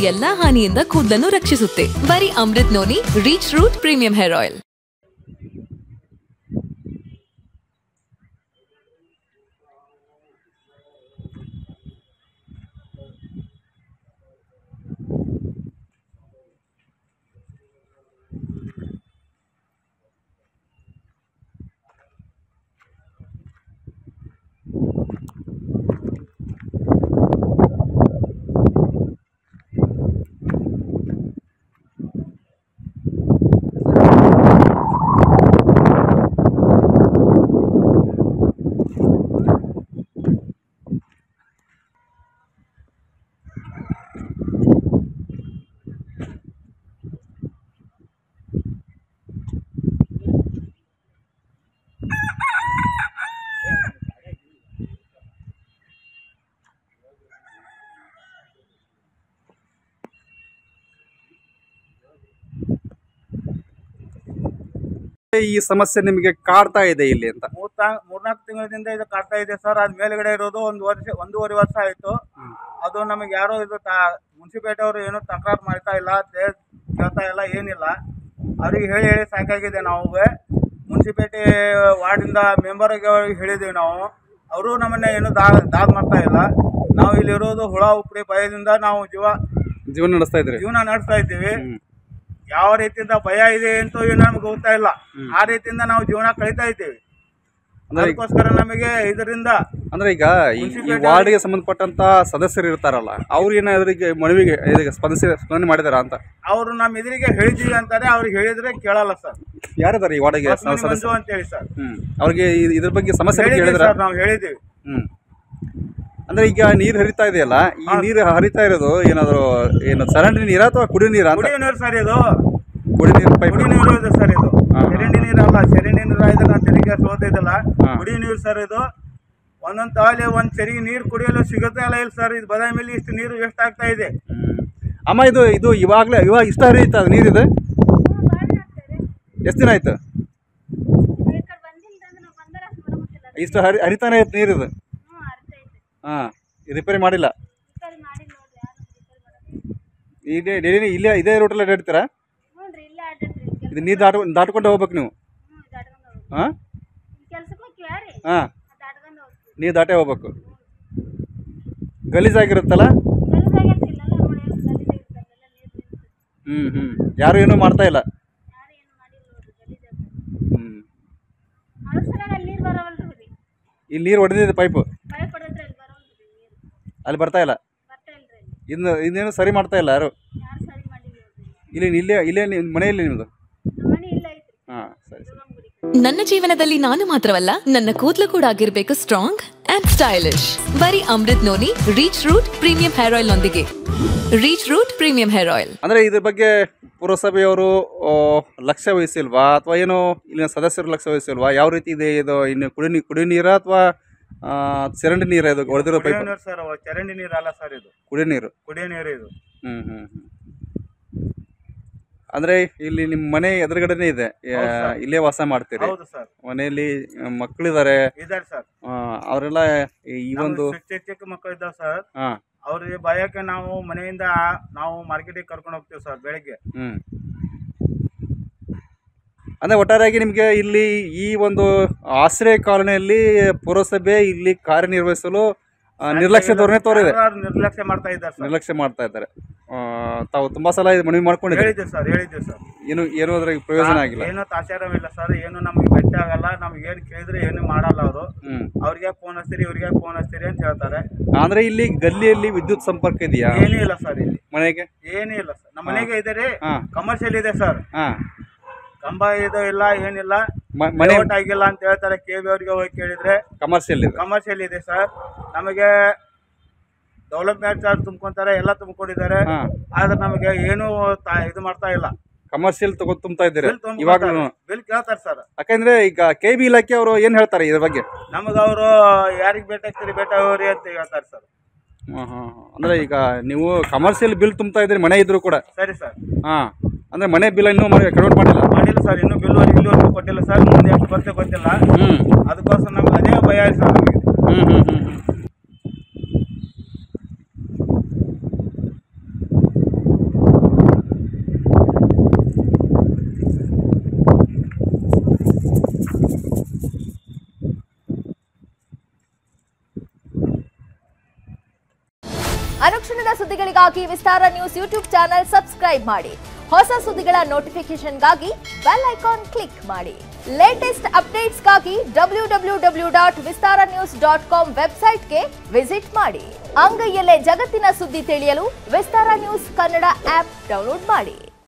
ಎಲ್ಲಾ ಹಾನಿಯಿಂದ ಕೂದಲನ್ನು ರಕ್ಷಿಸುತ್ತೆ ಬರೀ Amrut noni reach root premium hair oil ಈ ಸಮಸ್ಯೆ ನಿಮಗೆ ಕಾಡ್ತಾ ಇದೆ ಇಲ್ಲಿ ಅಂತ ಮೂರ್ ತಾ- ಮೂರ್ನಾಲ್ಕು ತಿಂಗಳಿಂದ ಇದು ಕಾಡ್ತಾ ಇದೆ ಸರ್ ಅದ್ ಮೇಲ್ಗಡೆ ಇರೋದು ಒಂದು ವರ್ಷ ಒಂದೂವರೆ ವರ್ಷ ಆಯ್ತು ಅದು ನಮಗೆ ಯಾರೋ ಇದು ಮುನ್ಸಿಪಾಲಿಟಿ ಅವರು ಏನು ತಕರಾರು ಮಾಡ್ತಾ ಇಲ್ಲ ತೇ- ಕೇಳ್ತಾ ಇಲ್ಲ ಏನಿಲ್ಲ ಅವ್ರಿಗೆ ಹೇಳಿ ಹೇಳಿ ಸಾಕಾಗಿದೆ ನಾವು ಮುನ್ಸಿಪಾಲಿಟಿ ವಾರ್ಡಿಂದ ಮೆಂಬರ್ಗೆ ಹೇಳಿದೀವಿ ನಾವು ಅವರು ನಮ್ಮನ್ನ ಏನು ದಾಗ್ ದಾಗ್ ಮಾಡ್ತಾ ಇಲ್ಲ ನಾವು ಇಲ್ಲಿರೋದು ಹುಳ ಉಪ್ಪಡಿ ಭಯದಿಂದ ನಾವು ಜೀವ ಜೀವನ ನಡೆಸ್ತಾ ಇದ್ರಿ ಜೀವನ ನಡೆಸ್ತಾ ಇದ್ದೀವಿ ಹ್ಮ್. ಯಾವ ರೀತಿಯಿಂದ ಭಯ ಇದೆ ಅಂತೂ ಏನು ನಮ್ಗೆ ಗೊತ್ತಾ ಇಲ್ಲ ಆ ರೀತಿಯಿಂದ ನಾವು ಜೀವನ ಕಳೀತಾ ಇದ್ದೀವಿ ಅಂದ್ರೆ ಈಗ- ಅದಕ್ಕೋಸ್ಕರ ನಮಗೆ ಇದರಿಂದ ಅಂದ್ರೆ ಈಗ ಈ- ಈ ವಾರ್ಡ್ಗೆ ಸಂಬಂಧಪಟ್ಟಂತ ಸದಸ್ಯರು ಇರ್ತಾರಲ್ಲ ಅವ್ರು ಏನಾದ್ರಿಗೆ ಮನವಿಗೆ ಇದಕ್ಕೆ ಸ್ಪಂದಿಸಿ ಸ್ಪಂದನೆ ಮಾಡಿದಾರ ಅಂತ ಅವರು ನಮ್ಮ ಎದುರಿಗೆ ಹೇಳಿದೀವಿ ಅಂತಾರೆ ಅವ್ರಿಗೆ ಹೇಳಿದ್ರೆ ಕೇಳಲ್ಲ ಸರ್ ಯಾರಿದಾರೆ ಈ ವಾರ್ಡ್ಗೆ ಬಸವನಿ ಮಂಜು ಸದಸ್ಯರು ಅಂತ ಹೇಳಿ ಸರ್ ಹ್ಮ್ ಅವ್ರಿಗೆ ಇ- ಇದ್ರ ಬಗ್ಗೆ ಸಮಸ್ಯೆ ಬಗ್ಗೆ ಹೇಳಿದೀವಿ ಹೇಳಿದ್ರ ಸರ್ ನಾವು ಹೇಳಿದೀವಿ ಹ್ಮ್ ಅಂದ್ರೆ ಈಗ ನೀರು ಹರಿತಾ ಇದೆಯಲ್ಲ ಈ ನೀರು ಹರಿತಾ ಇರೋದು ಏನಾದ್ರು ಏನು ಚರಂಡಿ ನೀರಾ ಅಥವಾ ಕುಡಿ ನೀರಾ ಅಂತ ಕುಡಿಯೋ ನೀರು ಸರ್ ಇದು ಕುಡಿ ನೀರು ಪೈಪ್ ಕುಡಿ ನೀರು ಇದೆ ಸರ್ ಇದು ಹಾ, ಹಾ. ಚರಂಡಿ ನೀರು ಅಲ್ಲ ಚರಂಡಿ ನೀರು ಇದನ್ನ ತೆರಿಗೆ ಸೋತಿದ್ದಲ್ಲ ಹಾ. ಕುಡಿ ನೀರು ಸರ್ ಇದು ಒಂದೊಂದ್ ತಾವಲ್ಲಿ ಒಂದ್ ಚೆರಿಗೆ ನೀರು ಕುಡಿಯಲು ಸಿಗುತ್ತೆ ಇಲ್ಲ ಇಲ್ಲ ಸರ್ ಇದು ಬದಾಮಿ ಮೇಲೆ ಇಷ್ಟು ನೀರು ವೇಸ್ಟ್ ಆಗ್ತಾ ಇದೆ ಹ್ಮ್. ಅಮ್ಮ ಇದು ಇದು ಇವಾಗ್ಲೇ ಇವಾಗ ಇಷ್ಟ ಹರಿಯುತ್ತಾ ನೀರಿದೆ ಎಷ್ಟು ದಿನ ಆಯ್ತು ಇಷ್ಟು ಹರಿ ಹರಿತಾನೆ ಐತೆ ನೀರಿದು ಹಾ ರಿಪೇರಿ ಮಾಡಿಲ್ಲ ಇದೇ ಡೈಲಿ ಇಲ್ಲೇ ಇದೇ ರೂಟಲ್ಲಿ ಅಡ್ಡಾಡ್ತೀರಾ ಇದು ನೀರು ದಾಟ ದಾಟ್ಕೊಂಡು ಹೋಗ್ಬೇಕು ನೀವು ಹಾಂ ಹಾಂ ನೀರು ದಾಟೇ ಹೋಗ್ಬೇಕು ಗಲೀಜಾಗಿರುತ್ತಲ್ಲ ಹ್ಞೂ ಹ್ಞೂ ಯಾರು ಏನೂ ಮಾಡ್ತಾ ಇಲ್ಲ ಹ್ಞೂ ಇಲ್ಲಿ ನೀರು ಹೊಡೆದಿದೆ ಪೈಪು ಅಲ್ಲಿ ಬರ್ತಾ ಇಲ್ಲ ಇನ್ನು ಇನ್ನೇನು ಸರಿ ಮಾಡ್ತಾ ಇಲ್ಲ ಯಾರು ಇಲ್ಲಿ ಇಲ್ಲೇ ಇಲ್ಲೇ ನಿಮ್ಮ ಮನೆಯಲ್ಲಿ ನಿಮ್ಮದು ಹಾಂ ಸರಿ ಸರಿ ನನ್ನ ಜೀವನದಲ್ಲಿ ನಾನು ಮಾತ್ರವಲ್ಲ ನನ್ನ ಕೂದಲು ಕೂಡ ಆಗಿರ್ಬೇಕು ಸ್ಟ್ರಾಂಗ್ ಅಂಡ್ ಸ್ಟೈಲಿಶ್ ಬರೀ Amrut noni reach root premium hair oil ನೊಂದಿಗೆ reach root premium hair oil ಅಂದರೆ ಇದ್ರ ಬಗ್ಗೆ ಪುರಸಭೆಯವರು ಆ, ಲಕ್ಷ್ಯ ವಹಿಸಿಲ್ವಾ ಅಥವಾ ಏನು ಇಲ್ಲಿನ ಸದಸ್ಯರು ಲಕ್ಷ್ಯ ವಹಿಸಿಲ್ವಾ ಯಾವ ರೀತಿ ಇದೆ ಇದು ಇನ್ನು ಕುಡಿ ನೀ ಕುಡಿ ನೀರಾ ಅಥವಾ ಚರಂಡಿ ನೀರಾ ಇದು ಹೊಡೆದಿರೋ ಕುಡಿಯೋ ಪೈಪ್ ನೀರು ಸರ್ ಚರಂಡಿ ನೀರು ಅಲ್ಲ ಸರ್ ಇದು ಕುಡಿ ನೀರು ಕುಡಿಯೋ ನೀರು ಇದು ಹ್ಞೂ ಹ್ಞೂ ಹ್ಞೂ ಅಂದರೆ ಇಲ್ಲಿ ನಿಮ್ಮ ಮನೆ ಎದುರುಗಡೆನೇ ಇದೆ ಆ, ಹೌದು ಸರ್. ಇಲ್ಲೇ ವಾಸ ಮಾಡ್ತೀರಿ ಹೌದು ಸರ್ ಮನೆಯಲ್ಲಿ ಮಕ್ಕಳಿದ್ದಾರೆ ಇದಾರೆ ಸರ್ ಅವರೆಲ್ಲ ಈ ಒಂದು ನಮ್ದು ಚಿಕ್ಕ ಚಿಕ್ಕ ಮಕ್ಕಳು ಇದ್ದಾವೆ ಸರ್ ಹಾಂ ಅವ್ರಿಗೆ ಭಯಕ್ಕೆ ನಾವು ಮನೆಯಿಂದ ನಾವು ಮಾರ್ಕೆಟಿಗೆ ಕರ್ಕೊಂಡು ಹೋಗ್ತೀವಿ ಸರ್ ಬೆಳಗ್ಗೆ ಹ್ಞೂ ಅಂದರೆ ಒಟ್ಟಾರೆಯಾಗಿ ನಿಮಗೆ ಇಲ್ಲಿ ಈ ಒಂದು ಆಶ್ರಯ ಕಾಲೋನಿಯಲ್ಲಿ ಪುರಸಭೆ ಇಲ್ಲಿ ಕಾರ್ಯನಿರ್ವಹಿಸಲು ಆ, ನಿರ್ಲಕ್ಷ್ಯ ಧೋರಣೆ ತೋರಿದೆ ಯಾರು ನಿರ್ಲಕ್ಷ್ಯ ಮಾಡ್ತಾ ಇದ್ದಾರೆ ಸರ್ ನಿರ್ಲಕ್ಷ್ಯ ಮಾಡ್ತಾ ಇದ್ದಾರೆ ಆ, ತಾವು ತುಂಬಾ ಸಲ ಇದು ಮನವಿ ಮಾಡ್ಕೊಂಡಿದ್ದೀರಿ ಹೇಳಿದ್ದೀವಿ ಸರ್ ಹೇಳಿದ್ದೀವಿ ಸರ್ ಏನು ಏನು ಅದ್ರಾಗ ಪ್ರಯೋಜನ ಆಗಿಲ್ಲ ಏನು ತಾಚಾರವಿಲ್ಲ ಸರ್ ಏನು ನಮಗೆ ಭೇಟಿ ಆಗಲ್ಲ ನಮ್ಗೆ ಏನು ಕೇಳಿದ್ರೆ ಏನು ಮಾಡಲ್ಲ ಅವರು ಹ್ಮ್ ಅವ್ರಿಗೆ ಫೋನ್ ಹಚ್ತೀರಿ ಇವ್ರಿಗೆ ಫೋನ್ ಹಚ್ತೀರಿ ಅಂತ ಹೇಳ್ತಾರೆ ಅಂದ್ರೆ ಇಲ್ಲಿ ಗಲ್ಲಿಯಲ್ಲಿ ವಿದ್ಯುತ್ ಸಂಪರ್ಕ ಇದೆಯಾ ಏನೂ ಇಲ್ಲ ಸರ್ ಇಲ್ಲಿ ಮನೆಗೆ ಏನೂ ಇಲ್ಲ ಸರ್ ನಮ್ಮ ಮನೆಗೆ ಇದೆ ರೀ ಹಾ ಕಮರ್ಷಿಯಲ್ ಇದೆ ಸರ್ ಹಾ ಕಂಬ ಇದು ಇಲ್ಲ ಏನಿಲ್ಲ ಮ- ಮನೆ ಲೇಔಟ್ ಆಗಿಲ್ಲ ಅಂತ ಹೇಳ್ತಾರೆ ಕೆ ಬಿ ಅವ್ರಿಗೆ ಹೋಗಿ ಕೇಳಿದ್ರೆ ಕಮರ್ಷಿಯಲ್ ಇದೆ ಕಮರ್ಷಿಯಲ್ ಇದೆ ಸರ್ ನಮಗೆ ಡೆವಲಪ್ಮೆಂಟ್ ಚಾರ್ಜ್ ತುಂಬ್ಕೊಂತಾರೆ ಎಲ್ಲ ತುಂಬಿಕೊಂಡಿದ್ದಾರೆ ಹಾ ಆದ್ರೆ ನಮಗೆ ಏನು ತಾ- ಇದು ಮಾಡ್ತಾ ಇಲ್ಲ ಕಮರ್ಷಿಯಲ್ ತಗೋ ತುಂಬ್ತಾ ಇದ್ದೀರಿ ಬಿಲ್ ಇವಾಗಲೂ ಬಿಲ್ ಕೇಳ್ತಾರೆ ಸರ್ ಯಾಕಂದ್ರೆ ಈಗ ಕೆ ಬಿ ಇಲಾಖೆ ಅವರು ಏನ್ ಹೇಳ್ತಾರೆ ಇದ್ರ ಬಗ್ಗೆ ನಮಗೆ ಅವರು ಯಾರಿಗೆ ಭೇಟಿ ಆಗ್ತೀರಿ ಭೇಟಿ ಆಗೋರಿ ಅಂತ ಹೇಳ್ತಾರೆ ಸರ್ ಹ್ಮ್, ಹ್ಮ್, ಹ್ಮ್. ಅಂದ್ರೆ ಈಗ ನೀವು ಕಮರ್ಷಿಯಲ್ ಬಿಲ್ ತುಂಬ್ತಾ ಇದ್ರಿ ಮನೆ ಇದ್ರು ಕೂಡ ಸರಿ ಸರ್ ಹಾ ಅಂದ್ರೆ ಮನೆ ಬಿಲ್ ಇನ್ನೂ ಕನ್ವರ್ಟ್ ಮಾಡಿಲ್ಲ ಮಾಡಿಲ್ಲ ಸರ್ ಇನ್ನೂ ಬಿಲ್ ಇಲ್ಲಿವರೆಗೂ ಕೊಟ್ಟಿಲ್ಲ ಸರ್ ಮುಂದೆ ಎಷ್ಟು ಬರುತ್ತೆ ಗೊತ್ತಿಲ್ಲ ಹ್ಮ್ ಅದಕ್ಕೋಸ್ಕರ ನಮ್ಗೆ ಅದೇ ಭಯ ಇದೆ ಸರ್ ನಮಗೆ ಹ್ಮ್ ಹ್ಮ್ ಹ್ಮ್ ಹ್ಮ್ ಅನುಕ್ಷಣದ ಸುದ್ದಿಗಳಿಗಾಗಿ Vistara news YouTube channel subscribe ಮಾಡಿ ಹೊಸ ಸುದ್ದಿಗಳ ನೋಟಿಫಿಕೇಶನ್ಗಾಗಿ ಬೆಲ್ ಐಕಾನ್ ಕ್ಲಿಕ್ ಮಾಡಿ ಲೇಟೆಸ್ಟ್ ಅಪ್ಡೇಟ್ಸ್ಗಾಗಿ W W W dot Vistara news dot com ವೆಬ್ಸೈಟ್ಗೆ ವಿಸಿಟ್ ಮಾಡಿ ಅಂಗೈಯಲ್ಲೇ ಜಗತ್ತಿನ ಸುದ್ದಿ ತಿಳಿಯಲು Vistara news Kannada app download ಮಾಡಿ